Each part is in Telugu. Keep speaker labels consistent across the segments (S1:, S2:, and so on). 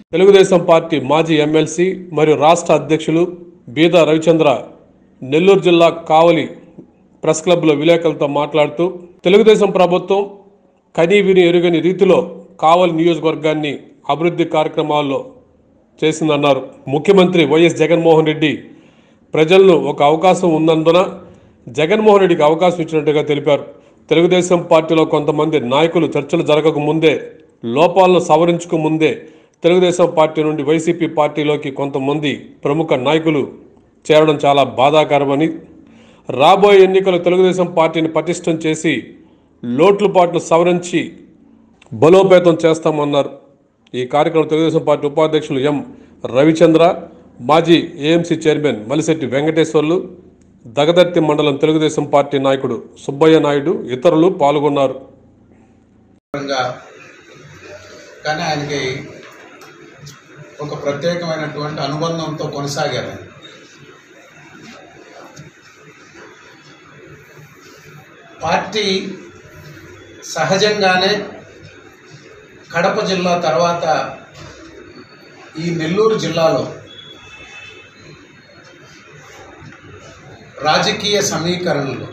S1: తెలుగుదేశం పార్టీ మాజీ ఎమ్మెల్సీ మరియు రాష్ట్ర అధ్యక్షులు బీదా రవిచంద్ర నెల్లూరు జిల్లా కావలి ప్రెస్ క్లబ్లో విలేకరులతో మాట్లాడుతూ తెలుగుదేశం ప్రభుత్వం కనీ విని ఎరుగని రీతిలో కావలి నియోజకవర్గాన్ని అభివృద్ధి కార్యక్రమాల్లో చేసిందన్నారు ముఖ్యమంత్రి వైఎస్ జగన్మోహన్ రెడ్డి ప్రజలను ఒక అవకాశం ఉన్నందున జగన్మోహన్ రెడ్డికి అవకాశం ఇచ్చినట్టుగా తెలిపారు తెలుగుదేశం పార్టీలో కొంతమంది నాయకులు చర్చలు జరగక ముందే లోపాలను సవరించుకు ముందే తెలుగుదేశం పార్టీ నుండి వైసీపీ పార్టీలోకి కొంతమంది ప్రముఖ నాయకులు చేరడం చాలా బాధాకరమని రాబోయే ఎన్నికలు తెలుగుదేశం పార్టీని పటిష్టం చేసి లోట్లు పాట్లు సవరించి బలోపేతం చేస్తామన్నారు ఈ కార్యక్రమం తెలుగుదేశం పార్టీ ఉపాధ్యక్షులు ఎం రవిచంద్ర మాజీ ఏఎంసీ చైర్మన్ మలిశెట్టి వెంకటేశ్వర్లు దగదర్తి మండలం తెలుగుదేశం పార్టీ నాయకుడు సుబ్బయ్య నాయుడు ఇతరులు పాల్గొన్నారు
S2: పరంగా కానీ ఆయనకి ఒక ప్రత్యేకమైనటువంటి అనుబంధంతో కొనసాగారు ఆయన. పార్టీ సహజంగానే కడప జిల్లా తర్వాత ఈ నెల్లూరు జిల్లాలో రాజకీయ సమీకరణలు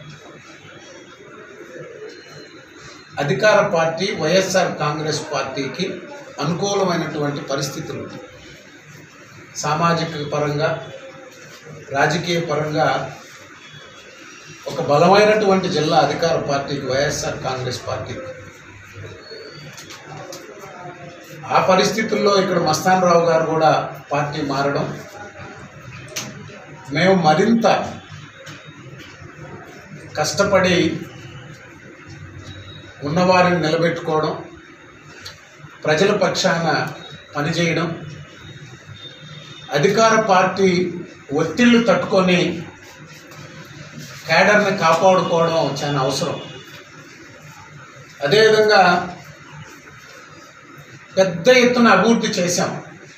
S2: అధికార పార్టీ వైఎస్ఆర్ కాంగ్రెస్ పార్టీకి అనుకూలమైనటువంటి పరిస్థితులు సామాజిక పరంగా రాజకీయ పరంగా ఒక బలమైనటువంటి జిల్లా అధికార పార్టీకి వైఎస్ఆర్ కాంగ్రెస్ పార్టీకి ఆ పరిస్థితుల్లో ఇక్కడ మస్తాన్ రావు గారు కూడా పార్టీ మారడం మేము మరింత కష్టపడి ఉన్నవారిని నిలబెట్టుకోవడం ప్రజల పక్షాన పనిచేయడం అధికార పార్టీ ఒత్తిళ్లు తట్టుకొని కేడర్ని కాపాడుకోవడం చాలా అవసరం అదేవిధంగా పెద్ద ఎత్తున అభివృద్ధి చేశాం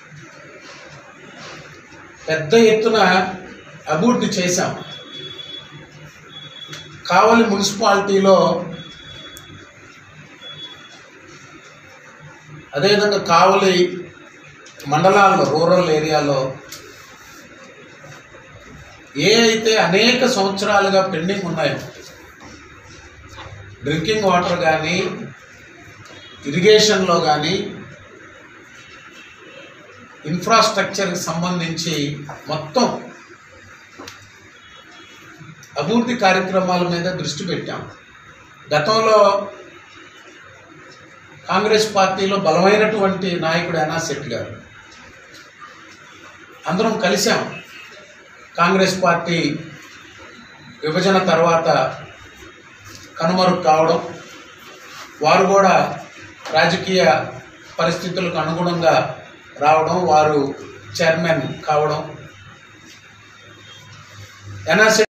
S2: పెద్ద ఎత్తున అభివృద్ధి చేశాం కావలి మున్సిపాలిటీలో అదేవిధంగా కావలి మండలాల్లో రూరల్ ఏరియాలో ఏ అయితే అనేక సంవత్సరాలుగా పెండింగ్ ఉన్నాయో డ్రింకింగ్ వాటర్ కానీ ఇరిగేషన్లో కానీ ఇన్ఫ్రాస్ట్రక్చర్కి సంబంధించి మొత్తం అభివృద్ధి కార్యక్రమాల మీద దృష్టి పెట్టాం గతంలో కాంగ్రెస్ పార్టీలో బలమైనటువంటి నాయకుడు అనా శెట్టి గారు అందరం కలిసాం కాంగ్రెస్ పార్టీ విభజన తర్వాత కనుమరుగు కావడం వారు కూడా రాజకీయ పరిస్థితులకు అనుగుణంగా రావడం వారు చైర్మన్ కావడం ఎన్ఆర్సీ